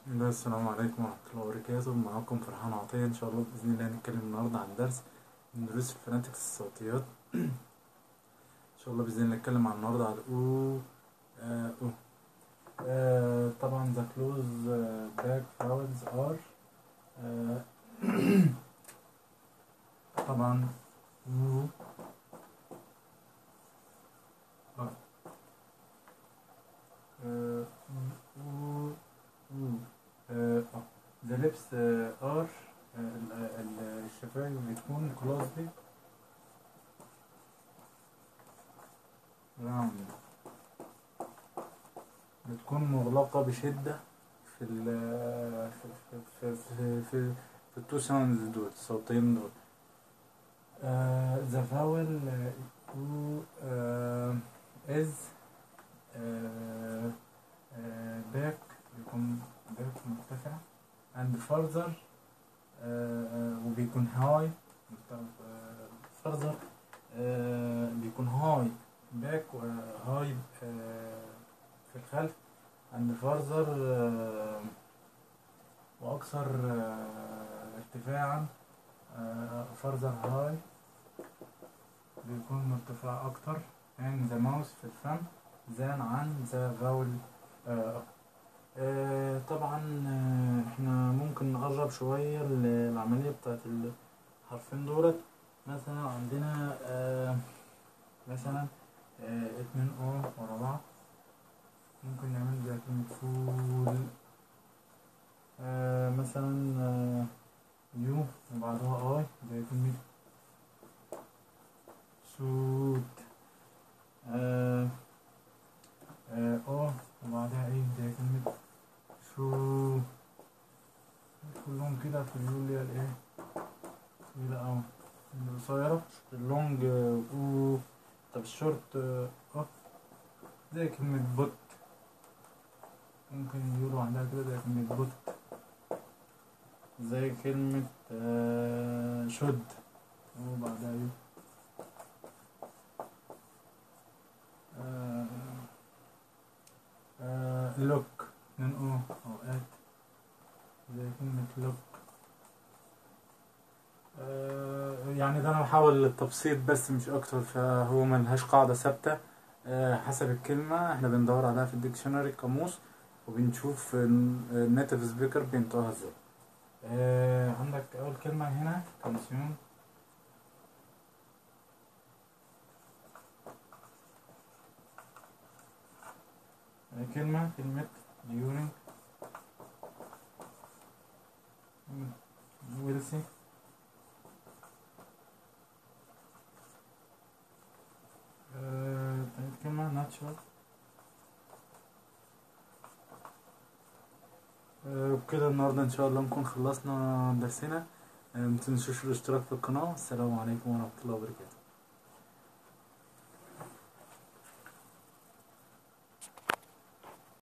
الله السلام عليكم ورحمة الله وبركاته معاكم فرحان عطية إن شاء الله بإذن الله هنتكلم النهاردة عن درس من دروس الفوناتكس الصوتيات إن شاء الله بإذن الله نتكلم عن النهاردة على الأو آه أو آه طبعا the close uh, back vowels are آه طبعا أو آه آه، أو أو آه، آه. the lips آه، are آه، ال- ال- الشفايف بتكون closely round بتكون مغلقة بشدة في ال في في في في, في التو ساوندز دول الصوتين دول آه، the vowel آه، أو آه، is آه، آه، back بيكون back مرتفع and further آه، آه، وبيكون high آه، further آه، بيكون high back و high آه، في الخلف and further آه، وأكثر آه، ارتفاعا آه، further high بيكون مرتفع أكتر and the mouth في الفم زان عن ذا فاول آه آه طبعا آه احنا ممكن نقرب شوية ال- العملية بتاعت الحرفين دولت مثلا عندنا آه مثلا آه اتنين او ورا بعض ممكن نعمل زي كلمة فول آه مثلا آه يو وبعدها اي زي كلمة سوت آه آه اه وبعدها ايه زي كلمة شو كلهم كده في اليو اللي هي الايه طويلة اوي القصيرة اللونج آه، او طب الشورت اه آه، زي كلمة بوت ممكن يقولوا عندها كده زي كلمة بوت زي كلمة آه شد وبعدها يو آه آه لوك من او اوقات زي كلمة لوك آه يعني ده انا بحاول للتبسيط بس مش اكتر فهو ملهاش قاعدة ثابتة آه حسب الكلمة احنا بندور عليها في الديكشنري قاموس وبنشوف الناتيف سبيكر بينطقها ازاي آه عندك اول كلمة هنا كونسيوم كلمة كلمة during we'll see آه، تالت كلمة natural آه، وبكده النهاردة إن شاء الله نكون خلصنا درسنا آه، متنسوش الاشتراك في القناة السلام عليكم ورحمة الله وبركاته